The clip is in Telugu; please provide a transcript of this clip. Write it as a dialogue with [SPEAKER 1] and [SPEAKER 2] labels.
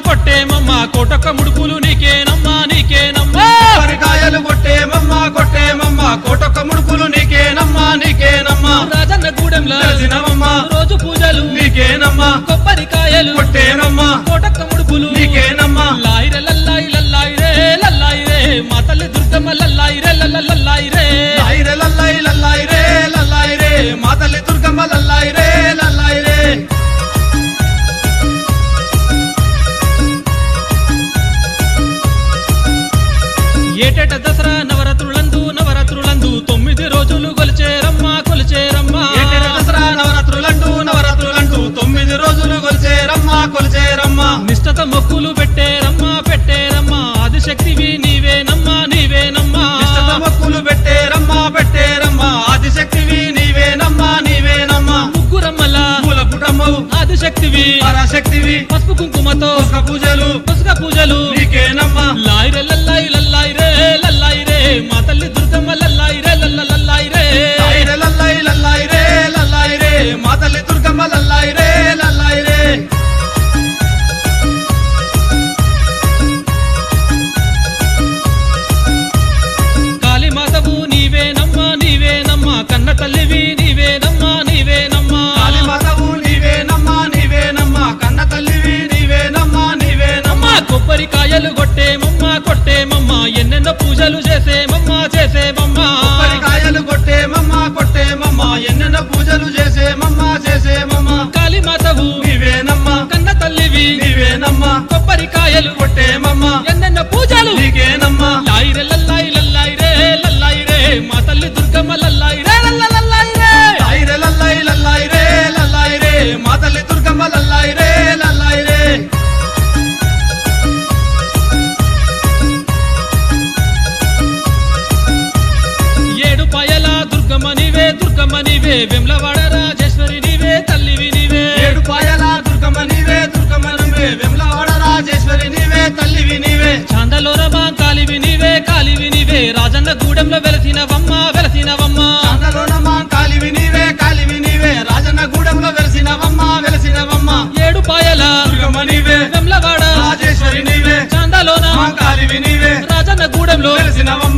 [SPEAKER 1] కొట్టేమమ్మ కోటొక్క ముడుపులు నీకేనమ్మా నీకేనమ్మా
[SPEAKER 2] కొబ్బరికాయలు కొట్టేమమ్మ కొట్టేమమ్మ కోటొక్క ముడుపులు నీకేనమ్మా నీకేనమ్మా
[SPEAKER 1] రాజన్న గూడెంలో
[SPEAKER 2] తెలిసినవమ్మా
[SPEAKER 1] రోజు పూజలు
[SPEAKER 2] నీకేనమ్మా
[SPEAKER 1] కొబ్బరికాయలు
[SPEAKER 2] కొట్టేనమ్మా
[SPEAKER 1] కోటొక్క ముడుపులు
[SPEAKER 2] నీకేనమ్మా
[SPEAKER 1] లాయిరే లల్లాయి లల్లాయి రే లల్లాయి రే మా తల్లి దుర్గమ్మ లల్లాయి రే లల్ల లల్లాయి రే
[SPEAKER 2] లాయిరే లల్లాయి లల్లాయి రే లల్లాయి రే మా తల్లి దుర్గమ్మ లల్లాయి రే లల్లాయి రే
[SPEAKER 1] ఏటేట దసరా నవరాత్రులందు నవరాత్రులందు తొమ్మిది రోజులు కొలిచేరమ్మా కొలిచేరమ్మా
[SPEAKER 2] ఏటేట దసరా నవరాత్రులంటూ నవరాత్రులంటూ తొమ్మిది రోజులు కొలిచేరమ్మా కొలిచేరమ్మా
[SPEAKER 1] నిష్టత మొక్కులు పెట్టేరమ్మా పెట్టేరమ్మా ఆదిశక్తివి నీవేనమ్మా నీవేనమ్మా
[SPEAKER 2] నిష్టత మొక్కులు పెట్టేరమ్మా పెట్టేరమ్మా ఆదిశక్తివి నీవేనమ్మా నీవేనమ్మా
[SPEAKER 1] ముగ్గురమ్మల
[SPEAKER 2] మూల పుటమ్మవు
[SPEAKER 1] ఆదిశక్తివి
[SPEAKER 2] పరాశక్తివి
[SPEAKER 1] పసుపు కుంకుమతో
[SPEAKER 2] పుష్ప పూజలు
[SPEAKER 1] పుస్తక పూజలు
[SPEAKER 2] నీకేనమ్మా
[SPEAKER 1] లాయిరే లల్లాయి లల్లాయి రే లల్లాయి రే మా తల్లి దుర్గమ్మ లల్లాయి రే లల్ల లల్లాయి రే
[SPEAKER 2] లాయిరే లల్లాయి లల్లాయి రే లల్లాయి రే మా తల్లి దుర్గమ్మ లల్లాయి రే లల్లాయి రే
[SPEAKER 1] కాళీమాతవు నీవేనమ్మా నీవేనమ్మా కన్న తల్లివి నీవేనమ్మా నీవేనమ్మా
[SPEAKER 2] కాళీమాతవు నీవేనమ్మా నీవేనమ్మా కన్న తల్లివి నీవేనమ్మా నీవేనమ్మా
[SPEAKER 1] అమ్మా కొబ్బరికాయలు కొట్టేమమ్మా కొట్టేమమ్మా ఎన్నెన్నో పూజలు చేసేమమ్మా చేసేమమ్మా
[SPEAKER 2] కొబ్బరికాయలు కొట్టేమమ్మా కొట్టేమమ్మా ఎన్నెన్నో పూజలు చేసేమమ్మా చేసేమమ్మా
[SPEAKER 1] కాళీమాతవు
[SPEAKER 2] నీవేనమ్మా
[SPEAKER 1] కన్న తల్లివి
[SPEAKER 2] నీవేనమ్మా
[SPEAKER 1] కొబ్బరికాయలు
[SPEAKER 2] కొట్టేమమ్మా
[SPEAKER 1] ఎన్నెన్నో పూజలు
[SPEAKER 2] నీకేనమ్మా
[SPEAKER 1] లాయిరే లల్లాయి లల్లాయి రే లల్లాయి రే మా తల్లి దుర్గమ్మ లల్లాయి రే లల్ల లల్లాయి రే
[SPEAKER 2] లాయిరే లల్లాయి లల్లాయి రే లల్లాయి రే మా తల్లి దుర్గమ్మ లల్లాయి రే లల్లాయి రే
[SPEAKER 1] ఏడు పాయల దుర్గమ్మ నీవే దుర్గమ్మ నీవే వెమ్లవాడ రాజేశ్వరి నీవే తల్లివి నీవే
[SPEAKER 2] ఏడు పాయల దుర్గమ్మ నీవే దుర్గమ్మ నీవే వెమ్లవాడ రాజేశ్వరి నీవే తల్లివి నీవే
[SPEAKER 1] చాందలోన కాలివి నీవే కాలివి నీవే రాజన్న గూడెంలో వెలసినవమ్మ వెలసినవమ్మ
[SPEAKER 2] చాందలోనమ్మ కాలివి నీవే కాలివి నీవే రాజన్న గూడెంలో వెలిసినవమ్మ వెలిసినవమ్మ
[SPEAKER 1] ఏడు పాయల
[SPEAKER 2] దుర్గమ్మ నీవే
[SPEAKER 1] వెమ్లవాడ
[SPEAKER 2] రాజేశ్వరి నీవే
[SPEAKER 1] చాందలోన
[SPEAKER 2] మా కాలివి నీవే
[SPEAKER 1] రాజన్న గూడెంలో
[SPEAKER 2] వెలిసినవమ్మ